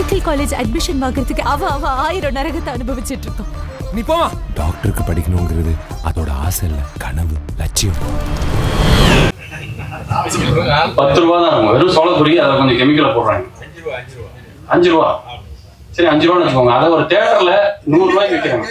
Medical college admission வாங்குறதுக்கு அவ அவ ஆயிரம் நரகத்தை அனுபவிச்சிட்டு இருக்கோம் நீ போமா டாக்டருக்கு படிக்கணுங்கிறது அதோட ஆசை இல்லை கனவு லட்சியம் பத்து ரூபா தான் இருக்கும் வெறும் சோளப்பொரி அதை கொஞ்சம் கெமிக்கலை போடுறாங்க அஞ்சு ரூபா சரி அஞ்சு ரூபான்னு வச்சுக்கோங்க அதை ஒரு தேட்டர்ல நூறு ரூபாய்க்கு விற்கிறாங்க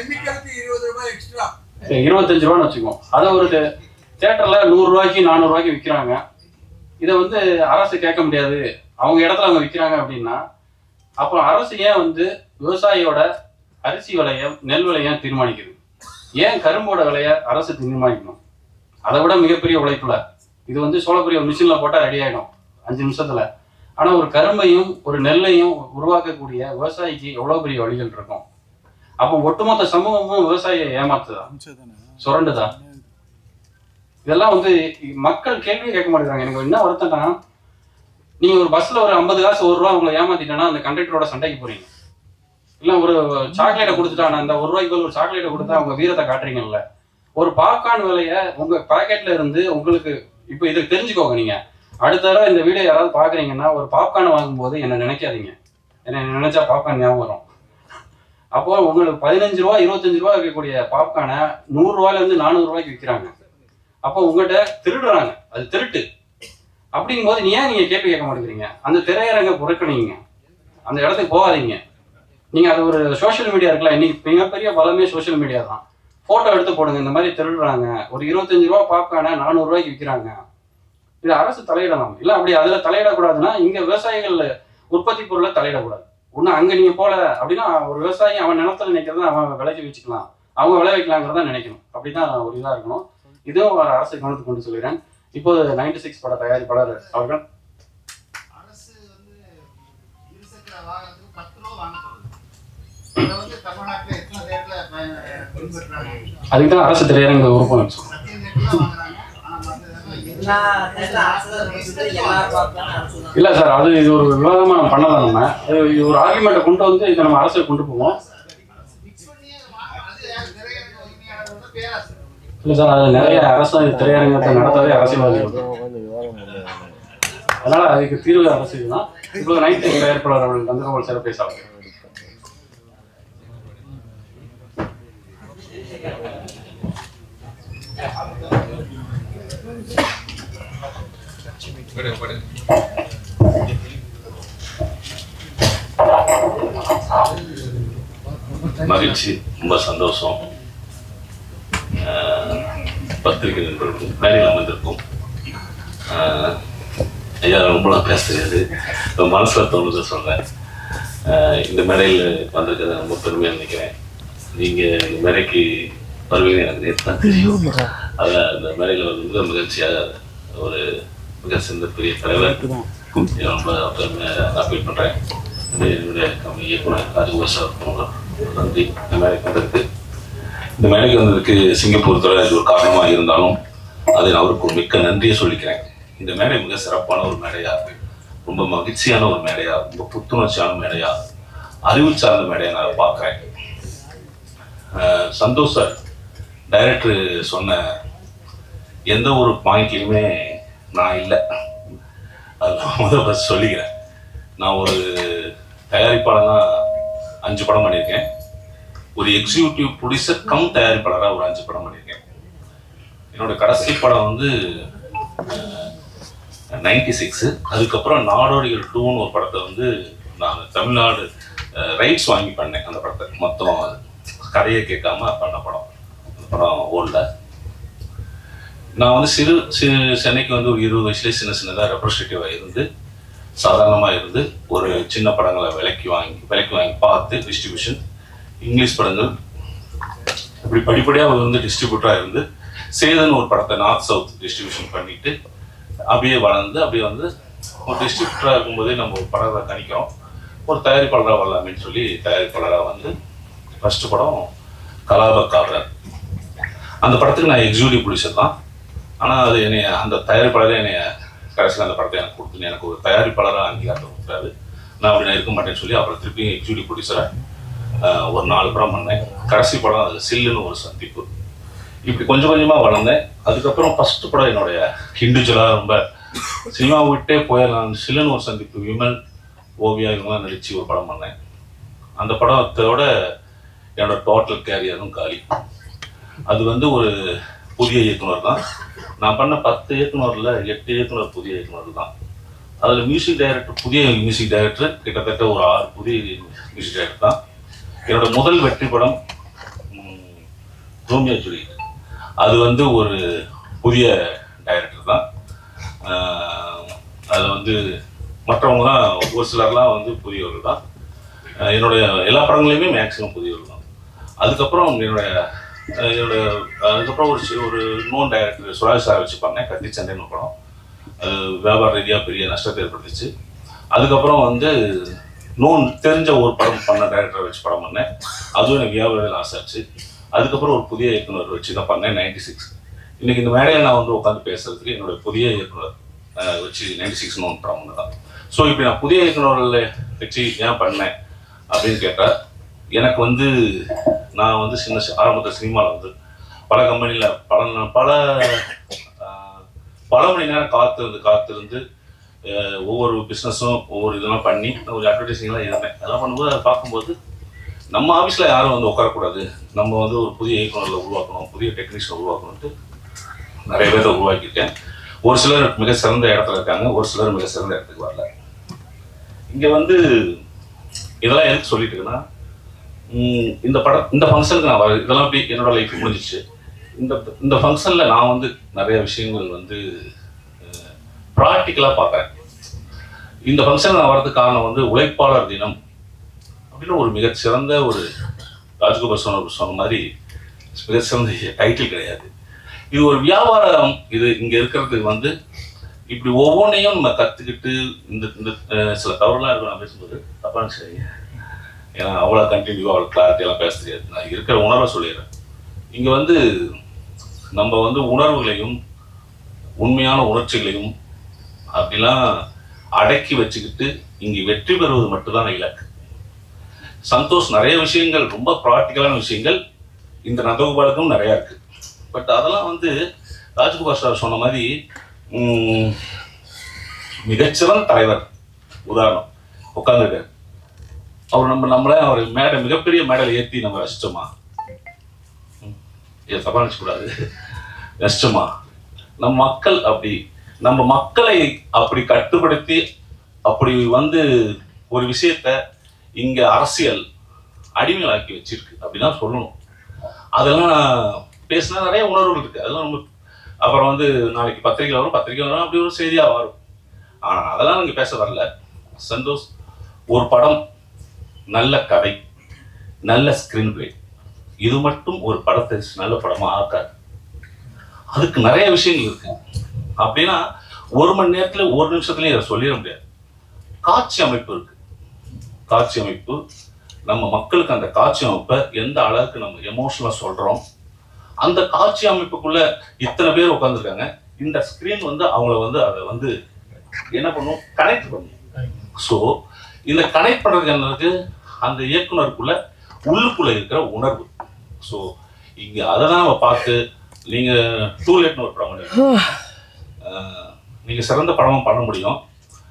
சரி, இருபத்தஞ்சு ரூபான்னு வச்சுக்கோங்க அதை ஒரு தே- தேட்டர்ல நூறு ரூபாய்க்கு நானூறு ரூபாய்க்கு விற்கிறாங்க இதை வந்து அரசு கேட்க முடியாது அவங்க இடத்துல அவங்க விற்கிறாங்க அப்படின்னா அப்புறம் அரசு ஏன் வந்து விவசாயியோட அரிசி விலைய நெல் விலைய தீர்மானிக்குது ஏன் கரும்போட விலைய அரசு தீர்மானிக்கணும் அதை விட மிகப்பெரிய உழைப்புல இது வந்து சோளப்பொரிய மிஷின்ல போட்டா ரெடி ஆயிடும் அஞ்சு நிமிஷத்துல ஆனா ஒரு கரும்பையும் ஒரு நெல்லையும் உருவாக்கக்கூடிய விவசாயிக்கு எவ்வளவு பெரிய வழிகள் இருக்கும் அப்போ ஒட்டுமொத்த சமூகமும் விவசாயியை ஏமாத்துதா சுரண்டுதா இதெல்லாம் வந்து மக்கள் கேள்வி கேட்க மாட்டேங்கிறாங்க எனக்கு என்ன வருத்தம்னா நீங்க ஒரு பஸ்ல ஒரு ஐம்பது காசு ஒரு ரூபா உங்களை ஏமாத்திட்டேன்னா அந்த கண்டக்டரோட சண்டைக்கு போறீங்க இல்ல ஒரு சாக்லேட்டை கொடுத்துட்டான அந்த ஒரு ரூபாய்க்கு பதில் ஒரு சாக்லேட்டை கொடுத்தா அவங்க வீரத்தை காட்டுறீங்கல்ல ஒரு பாப்கார்ன் விலைய உங்க பாக்கெட்ல இருந்து உங்களுக்கு இப்போ இதை தெரிஞ்சுக்கோங்க நீங்க அடுத்த தடவை இந்த வீடியோ யாராவது பாக்குறீங்கன்னா ஒரு பாப்கார்ன் வாங்கும்போது என்ன நினைக்காதீங்க என்ன நினைச்சா பாப்கார்ன் ஞாபகம் வரும் அப்போ உங்களுக்கு பதினஞ்சு ரூபா இருபத்தஞ்சு ரூபா விற்கக்கூடிய பாப்கார்னை நூறு ரூபாயில இருந்து நானூறு ரூபாய்க்கு விற்கிறாங்க அப்போ உங்கள்கிட்ட திருடுறாங்க அது திருட்டு அப்படிங்கும்போது நீ ஏன் நீங்க கேள்வி கேட்க மாட்டேங்கிறீங்க அந்த திரையரங்க புறக்கணிங்க அந்த இடத்துக்கு போகாதீங்க நீங்க அது ஒரு சோஷியல் மீடியா இருக்குல்ல இன்னைக்கு மிகப்பெரிய பலமே சோஷியல் மீடியா தான் போட்டோ எடுத்து போடுங்க இந்த மாதிரி திருடுறாங்க ஒரு இருபத்தஞ்சு ரூபா பாப்கார்னை நானூறு ரூபாய்க்கு விற்கிறாங்க இது அரசு தலையிடலாம் இல்ல அப்படி அதுல தலையிடக்கூடாதுன்னா இங்க விவசாயிகள் உற்பத்தி பொருளை தலையிடக்கூடாது ஒண்ணு அங்க நீங்க போல அப்படின்னா ஒரு விவசாயி அவன் நிலத்துல நிக்கிறத அவன் விளைச்சி வச்சுக்கலாம் அவங்க விளை வைக்கலாங்கிறத நினைக்கணும் அப்படிதான் ஒரு இதா இருக்கணும் இதுவும் ஒரு அரசு கவனத்துக்கு கொண்டு சொல்கிறேன் இப்போது நைன்டி சிக்ஸ் பட தயாரிப்பாளர் அவர்கள் அரசு வந்து இருசக்கர வாகனத்துக்கு பத்து ரூபா வாங்க போகுது இதை வந்து தமிழ்நாட்டுல எத்தனை தேர்தல பின்பற்றுறாங்க அதுக்கு தான் அரசு திரையரங்க உறுப்பு வச்சோம் சத்தியம் தேர்தல வாங்குறாங்க ஆனா மத்த எல்லா நேரத்துல அரசு தான் பேசுறது, எல்லாரும் பார்த்தாலும் அரசு தான். இல்ல சார் அது இது ஒரு விவாதமா நம்ம பண்ணலாம் நம்ம இது இது ஒரு ஆர்குமெண்ட்டை கொண்டு வந்து இதை நம்ம அரசு கொண்டு போவோம் மிக்ஸ் பண்ணியே வாங்க அது யார் திரையரங்க உரிமையாளர் பேராசை இல்ல சார் அது நிறைய அரசு திரையரங்கத்தை நடத்தவே அரசியல்வாதிகள் அதனால அதுக்கு தீர்வு அரசியல் தான் இப்போது நைன்டி தயாரிப்பாளர் அவர்கள் தந்திரகோல் சிறப்பு பேசாங்க மகிழ்ச்சி ரொம்ப சந்தோஷம் ஆஹ் பத்திரிகை நண்பர்களுக்கும் மேடையில் அமர்ந்திருக்கும் ஆஹ் ஐயா ரொம்பலாம் பேச தெரியாது இப்ப மனசுல தோணுதை சொல்றேன் ஆஹ் இந்த மேடையில் வந்திருக்கிறத ரொம்ப பெருமையாக நினைக்கிறேன் நீங்க இந்த மேடைக்கு வருவீங்க எனக்கு நேற்று தான் தெரியும் அதில் இந்த மேடையில் வந்து மிக மகிழ்ச்சியாக ஒரு மிக சிறந்த பெரிய தலைவர் இதை ரொம்ப பெருமையாக அப்பீல் பண்றேன் இது என்னுடைய கம்மி இயக்குனர் ராஜகுமார் சார் ரொம்ப நன்றி இந்த மேடைக்கு வந்ததுக்கு இந்த மேடைக்கு வந்ததுக்கு சிங்கப்பூர் துறை அது ஒரு காரணமாக இருந்தாலும் அதை நான் அவருக்கு ஒரு மிக்க நன்றியை சொல்லிக்கிறேன் இந்த மேடை மிக சிறப்பான ஒரு மேடையா ரொம்ப மகிழ்ச்சியான ஒரு மேடையா ரொம்ப புத்துணர்ச்சியான மேடையா அறிவு சார்ந்த மேடையை நான் பார்க்குறேன் சந்தோஷ் சார் டைரக்டர் சொன்ன எந்த ஒரு பாயிண்ட்லையுமே நான் இல்லை அது நான் முதல் ஃபஸ்ட் சொல்லிக்கிறேன் நான் ஒரு தயாரிப்பாளனா அஞ்சு படம் பண்ணியிருக்கேன் ஒரு எக்ஸிக்யூட்டிவ் ப்ரொடியூசர் கம் தயாரிப்பாளராக ஒரு அஞ்சு படம் பண்ணியிருக்கேன் என்னோட கடைசி படம் வந்து நைன்டி சிக்ஸு அதுக்கப்புறம் நாடோடிகள் டூன்னு ஒரு படத்தை வந்து நான் தமிழ்நாடு ரைட்ஸ் வாங்கி பண்ணேன் அந்த படத்தை மொத்தம் கதையை கேட்காம பண்ண படம் அந்த படம் ஓடல நான் வந்து சிறு சிறு சென்னைக்கு வந்து ஒரு இருபது வயசுலேயே சின்ன சின்னதாக ரெப்ரஸன்டேட்டிவாக இருந்து சாதாரணமாக இருந்து ஒரு சின்ன படங்களை விலைக்கு வாங்கி விலைக்கு வாங்கி பார்த்து டிஸ்ட்ரிபியூஷன் இங்கிலீஷ் படங்கள் இப்படி படிப்படியாக அவர் வந்து டிஸ்ட்ரிபியூட்டராக இருந்து சேதன் ஒரு படத்தை நார்த் சவுத் டிஸ்ட்ரிபியூஷன் பண்ணிட்டு அப்படியே வளர்ந்து அப்படியே வந்து ஒரு டிஸ்ட்ரிபியூட்டராக இருக்கும்போதே நம்ம ஒரு படத்தை கணிக்கிறோம் ஒரு தயாரிப்பாளராக வரலாமேன்னு சொல்லி தயாரிப்பாளராக வந்து ஃபர்ஸ்ட் படம் கலாபக்காரர் அந்த படத்துக்கு நான் எக்ஸிக்யூட்டிவ் ப்ரொடியூசர் தான் ஆனால் அது என்னைய அந்த தயாரிப்பாளரே என்னைய கடைசியில் அந்த படத்தை எனக்கு கொடுத்து எனக்கு ஒரு தயாரிப்பாளராக அங்கீகாரம் கொடுத்தாரு நான் அப்படி நான் இருக்க மாட்டேன்னு சொல்லி அப்புறம் திருப்பி எக்ஸிக்யூட்டிவ் ப்ரொடியூசராக ஒரு நாலு படம் பண்ணேன் கடைசி படம் அது சில்லுன்னு ஒரு சந்திப்பு இப்படி கொஞ்சம் கொஞ்சமாக வளர்ந்தேன் அதுக்கப்புறம் ஃபர்ஸ்ட் படம் என்னுடைய இண்டிவிஜுவலாக ரொம்ப சினிமா விட்டே போயிடலாம் சில்லுன்னு ஒரு சந்திப்பு விமல் ஓவியா இவங்கெல்லாம் நடிச்சு ஒரு படம் பண்ணேன் அந்த படத்தோட என்னோட டோட்டல் கேரியரும் காலி அது வந்து ஒரு புதிய இயக்குனர் தான் நான் பண்ண பத்து இயக்குனர்ல எட்டு இயக்குனர் புதிய இயக்குனர் தான் அதில் மியூசிக் டைரக்டர் புதிய மியூசிக் டைரக்டர் கிட்டத்தட்ட ஒரு ஆறு புதிய மியூசிக் டைரக்டர் தான் என்னோட முதல் வெற்றி படம் ம், ரோமியோ ஜூலியட் அது வந்து ஒரு புதிய டைரக்டர் தான் அதில் வந்து மற்றவங்கலாம் ஒரு சிலர்லாம் வந்து புதியவர்கள் தான் அஹ் என்னுடைய எல்லா படங்களையுமே மேக்ஸிமம் புதியவர்கள் தான் அதுக்கப்புறம் என்னுடைய அஹ் என்னோட அதுக்கப்புறம் ஒரு சி- ஒரு நோன் டைரக்டர் சுராஜ் சார் வச்சு பண்ணேன் கத்தி சண்டைன்னு ஒரு படம் அது வியாபார ரீதியாக பெரிய நஷ்டத்தை ஏற்படுத்துச்சு அதுக்கப்புறம் வந்து நோன் தெரிஞ்ச ஒரு படம் பண்ண டைரக்டரை வச்சு படம் பண்ணேன் அதுவும் எனக்கு வியாபார லாஸ் ஆச்சு அதுக்கப்புறம் ஒரு புதிய இயக்குனர் வச்சு தான் பண்ணேன் நைன்டி சிக்ஸ் இன்னைக்கு இந்த மேடையில் நான் வந்து உட்காந்து பேசுறதுக்கு என்னோட புதிய இயக்குனர் அஹ், வச்சு நைன்டி சிக்ஸ் நோன் படம் ஒன்று தான் ஸோ இப்படி நான் புதிய இயக்குனர்களை வச்சு ஏன் பண்ணேன் அப்படின்னு கேட்டால் எனக்கு வந்து நான் வந்து சின்ன சி- ஆரம்பத்தில் சினிமாவில் வந்து பல கம்பெனியில் பல நா- பல ஆஹ், பல மணி நேரம் காத்திருந்து காத்திருந்து ஆஹ், ஒவ்வொரு பிஸ்னஸும் ஒவ்வொரு இதெல்லாம் பண்ணி ஒரு அட்வர்டைஸிங்லாம் இருந்தேன் அதெல்லாம் பண்ணும்போது அதை பார்க்கும்போது நம்ம ஆஃபீஸில் யாரும் வந்து உட்காரக்கூடாது நம்ம வந்து ஒரு புதிய இயக்குனர்களை உருவாக்கணும் புதிய டெக்னீஷியனை உருவாக்கணும்ட்டு நிறைய பேரை உருவாக்கியிருக்கேன் ஒரு சிலர் மிக சிறந்த இடத்துல இருக்காங்க ஒரு சிலர் மிக சிறந்த இடத்துக்கு வரல இங்கே வந்து இதெல்லாம் எதுக்கு சொல்லிட்டு இருக்கேன்னா ம், இந்த படம் இந்த ஃபங்க்ஷனுக்கு நான் வர இதெல்லாம் அப்படி என்னோட லைஃப் முடிஞ்சிச்சு இந்த இந்த ஃபங்க்ஷனில் நான் வந்து நிறைய விஷயங்கள் வந்து ப்ராக்டிக்கலாக பார்க்குறேன் இந்த ஃபங்க்ஷன் நான் வரதுக்கு காரணம் வந்து உழைப்பாளர் தினம் அப்படின்னு ஒரு மிகச்சிறந்த ஒரு ராஜ்கோபால் சொன்ன சொன்ன மாதிரி மிகச்சிறந்த டைட்டில் கிடையாது இது ஒரு வியாபாரம் இது இங்க இருக்கிறது வந்து இப்படி ஒவ்வொன்றையும் நம்ம கத்துக்கிட்டு இந்த இந்த அஹ், சில தவறுலாம் இருக்கும் நான் பேசும்போது தப்பான சரிங்க ஏன்னா அவ்வளோ கண்டினியூவாக அவ்வளோ கிளாரிட்டியெல்லாம் பேச தெரியாது நான் இருக்கிற உணர்வை சொல்லிடுறேன் இங்கே வந்து நம்ம வந்து உணர்வுகளையும் உண்மையான உணர்ச்சிகளையும் அப்படிலாம் அடக்கி வச்சுக்கிட்டு இங்கே வெற்றி பெறுவது மட்டும்தான் இலக்கு சந்தோஷ் நிறைய விஷயங்கள் ரொம்ப ப்ராக்டிக்கலான விஷயங்கள் இந்த நந்தகோபாலுக்கும் நிறையா இருக்கு பட் அதெல்லாம் வந்து ராஜ்குமார் சார் சொன்ன மாதிரி உம், மிகச்சிறந்த தலைவர் உதாரணம் உட்காந்துருக்காரு அவர் நம்ம நம்மள அவர் மேடை மிகப்பெரிய மேடையில் ஏற்றி நம்ம ரசிச்சோமா ம், இதை தப்பா நினைச்சக்கூடாது ரசிச்சோமா நம் மக்கள் அப்படி நம்ம மக்களை அப்படி கட்டுப்படுத்தி அப்படி வந்து ஒரு விஷயத்த இங்க அரசியல் அடிமைகளாக்கி வச்சிருக்கு அப்படிதான் சொல்லணும் அதெல்லாம் நான் பேசினா நிறைய உணர்வுகள் இருக்கு அதெல்லாம் நம்ம அப்புறம் வந்து நாளைக்கு பத்திரிக்கை வரும் பத்திரிக்கை வரும் அப்படி ஒரு செய்தியா வரும் ஆனா அதெல்லாம் நீங்க பேச வரல சந்தோஷ் ஒரு படம் நல்ல கதை நல்ல ஸ்கிரீன் பிளே இது மட்டும் ஒரு படத்தை நல்ல படமா ஆக்காது அதுக்கு நிறைய விஷயங்கள் இருக்கு அப்படின்னா ஒரு மணி நேரத்துல ஒரு நிமிஷத்துலயும் இதை சொல்லிட முடியாது காட்சி அமைப்பு இருக்கு காட்சி அமைப்பு நம்ம மக்களுக்கு அந்த காட்சி அமைப்பை எந்த அளவுக்கு நம்ம எமோஷனலா சொல்றோம் அந்த காட்சி அமைப்புக்குள்ள இத்தனை பேர் உட்காந்துருக்காங்க இந்த ஸ்கிரீன் வந்து அவங்கள வந்து அதை வந்து என்ன பண்ணும் கனெக்ட் பண்ணும் ஸோ இந்த கனெக்ட் பண்றதுக்கு என்ன இருக்கு அந்த இயக்குனருக்குள்ள உள்ளுக்குள்ள இருக்கிற உணர்வு ஸோ இங்க அதை தான் நம்ம பார்த்து நீங்க டூ லேட்னு ஒரு படம் பண்ணிருக்கீங்க. ஆஹ், நீங்க சிறந்த படமும் பண்ண முடியும்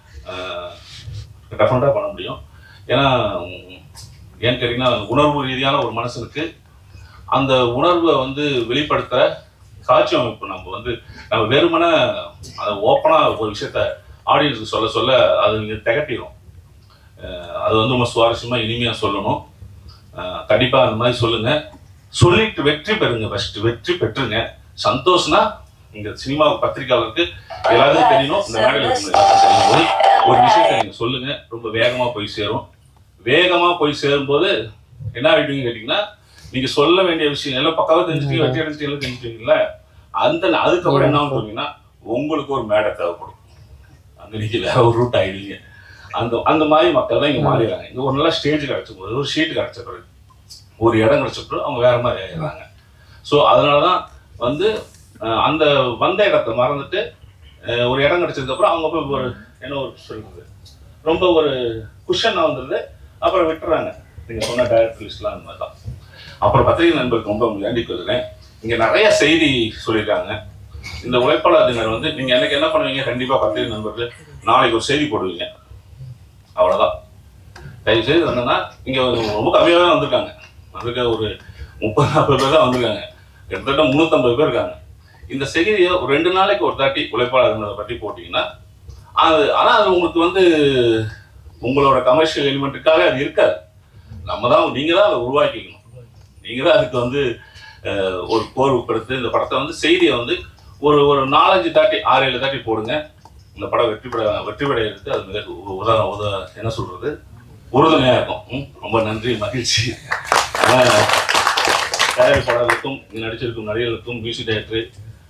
டெஃபினட்டாக பண்ண முடியும் ஏன்னா உம், ஏன்னு கேட்டீங்கன்னா உணர்வு ரீதியான ஒரு மனுஷனுக்கு அந்த உணர்வை வந்து வெளிப்படுத்த காட்சி அமைப்பு நம்ம வந்து நம்ம வெறுமனே அதை ஓப்பனாக ஒரு விஷயத்த ஆடியன்ஸுக்கு சொல்ல சொல்ல அது நீங்கள் திகட்டிடும் அஹ் அது வந்து ரொம்ப சுவாரஸ்யமாக இனிமையாக சொல்லணும் அஹ் கண்டிப்பா அந்த மாதிரி சொல்லுங்க சொல்லிட்டு வெற்றி பெறுங்க ஃபர்ஸ்ட் வெற்றி பெற்றுங்க சந்தோஷம்னா இங்க சினிமா பத்திரிகையாளருக்கு எல்லாருக்கும் தெரியணும் இந்த மேடையில் இருக்கிற எல்லாருக்கும் தெரியும் போது ஒரு விஷயத்தை நீங்க சொல்லுங்க ரொம்ப வேகமா போய் சேரும் வேகமா போய் சேரும்போது என்ன ஆயிடுவீங்க கேட்டீங்கன்னா நீங்க சொல்ல வேண்டிய விஷயம் எல்லாம் பக்காவா தெரிஞ்சுட்டு வெற்றி அடைஞ்சிட்டு எல்லாம் தெரிஞ்சுட்டீங்கல்ல அந்த அதுக்கப்புறம் என்ன பண்ணுவீங்கன்னா உங்களுக்கு ஒரு மேடை தேவைப்படும் அங்க நீங்க வேற ஒரு ரூட் ஆயிடுவீங்க அந்த அந்த மாதிரி மக்கள் தான் இங்க மாறிடுறாங்க இங்க ஒரு நல்ல ஸ்டேஜ் கிடைச்ச போது ஒரு ஷீட் கிடைச்ச பிறகு ஒரு இடம் கிடைச்ச பிறகு அவங்க வேற மாதிரி ஆயிடுறாங்க ஸோ அதனால தான் வந்து அஹ், அந்த வந்த இடத்த மறந்துட்டு அஹ், ஒரு இடம் கிடைச்சதுக்கு அப்புறம் அவங்க போய் ஒரு என்ன ஒரு சொல்றது ரொம்ப ஒரு குஷனாக வந்துடுது அப்புறம் விட்டுறாங்க நீங்க சொன்ன டைரக்டர் லிஸ்ட்லாம் அந்த மாதிரி தான் அப்புறம் பத்திரிகை நண்பருக்கு ரொம்ப வேண்டிக் கொள்கிறேன் இங்க நிறைய செய்தி சொல்லியிருக்காங்க இந்த உழைப்பாளர் தினர் வந்து நீங்க எனக்கு என்ன பண்ணுவீங்க கண்டிப்பா பத்திரிகை நண்பர்கள் நாளைக்கு ஒரு செய்தி போடுவீங்க அவ்வளோதான் தயவு செய்து என்னன்னா இங்கே ரொம்ப கம்மியாக தான் வந்திருக்காங்க வந்திருக்க ஒரு முப்பது நாற்பது பேர் தான் வந்திருக்காங்க கிட்டத்தட்ட முந்நூற்றம்பது பேர் இருக்காங்க இந்த செய்தியை ஒரு ரெண்டு நாளைக்கு ஒரு தாட்டி உழைப்பாளர் பற்றி போட்டிங்கன்னா அது ஆனால் அது உங்களுக்கு வந்து உங்களோட கமர்ஷியல் எலிமெண்ட்டுக்காக அது இருக்காது நம்ம தான் நீங்கள் தான் அதை உருவாக்கிக்கணும் நீங்கள் தான் அதுக்கு வந்து அஹ், ஒரு கோர்வுப்படுத்தி இந்த படத்தை வந்து செய்தியை வந்து ஒரு ஒரு நாலஞ்சு தாட்டி ஆறு ஏழு தாட்டி போடுங்க இந்த படம் வெற்றி பெற வெற்றி பெற எடுத்து அது மிக உ- உத உத என்ன சொல்றது உறுதுணையாக இருக்கும் ம், ரொம்ப நன்றி மகிழ்ச்சி ஆனால் தயாரிப்பாளர்களுக்கும் இங்கே நடிச்சிருக்கும் நடிகர்களுக்கும் மியூசிக் டைரக்டர்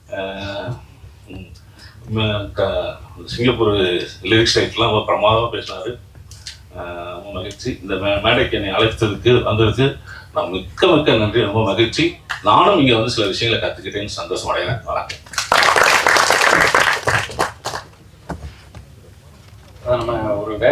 சிங்கப்பூர் லிரிக்ஸ் ரைட்லாம் ரொம்ப பிரமாதமாக பேசினாரு ஆஹ் ரொம்ப மகிழ்ச்சி இந்த மே- மேடைக்கு என்னை அழைத்ததுக்கு வந்ததுக்கு நான் மிக்க மிக்க நன்றி ரொம்ப மகிழ்ச்சி நானும் இங்கே வந்து சில விஷயங்களை கற்றுக்கிட்டேன்னு சந்தோஷம் அடைகிறேன் வணக்கம்